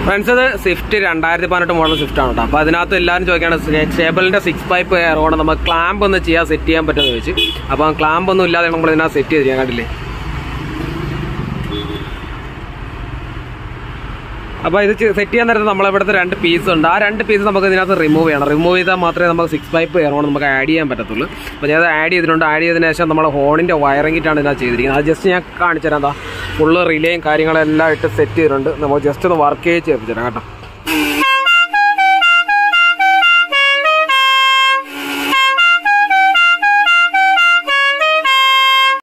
friends ഇത് Swift രണ്ടായിരത്തി പതിനെട്ട് മോഡൽ സ്വിഫ്റ്റ് ആണ് കേട്ടോ അപ്പോൾ അതിനകത്ത് എല്ലാവരും ചോദിക്കുകയാണ് സ്റ്റേബിളിന്റെ സിക്സ് പൈപ്പ് എയർ കൊണ്ട് നമുക്ക് ക്ലാമ്പ് ഒന്ന് ചെയ്യാൻ സെറ്റ് ചെയ്യാൻ പറ്റുമെന്ന് ചോദിച്ചു അപ്പോൾ ക്ലാമ്പ് ഒന്നും ഇല്ലാതെ നമ്മൾ ഇതിനകത്ത് സെറ്റ് ചെയ്ത് ചെയ്യാൻ കണ്ടില്ലേ അപ്പോൾ ഇത് സെറ്റ് ചെയ്യാൻ നേരത്ത് നമ്മളെ ഇവിടുത്തെ രണ്ട് പീസ് ഉണ്ട് ആ രണ്ട് പീസ് നമുക്ക് ഇതിനകത്ത് റിമൂവ് ചെയ്യണം റിമൂവ് ചെയ്താൽ മാത്രമേ നമുക്ക് സിക്സ് പൈപ്പ് എയർ കൊണ്ട് നമുക്ക് ആഡ് ചെയ്യാൻ പറ്റത്തുള്ളൂ അപ്പോൾ ഞാൻ ആഡ് ചെയ്തിട്ടുണ്ട് ആഡ് ചെയ്തതിന് ശേഷം നമ്മൾ ഹോണിൻ്റെ വയറിങ്ങിട്ടാണ് ഇതിനകത്ത് ചെയ്തിരിക്കുന്നത് അത് ജസ്റ്റ് ഞാൻ കാണിച്ചു തരാം എന്താ ഫുള്ള് റിലേയും കാര്യങ്ങളെല്ലാം ഇട്ട് സെറ്റ് ചെയ്തിട്ടുണ്ട് നമുക്ക് ജസ്റ്റ് ഒന്ന് വർക്ക് ചെയ്ത് ചെയ്യിപ്പിച്ചു തരാം കേട്ടോ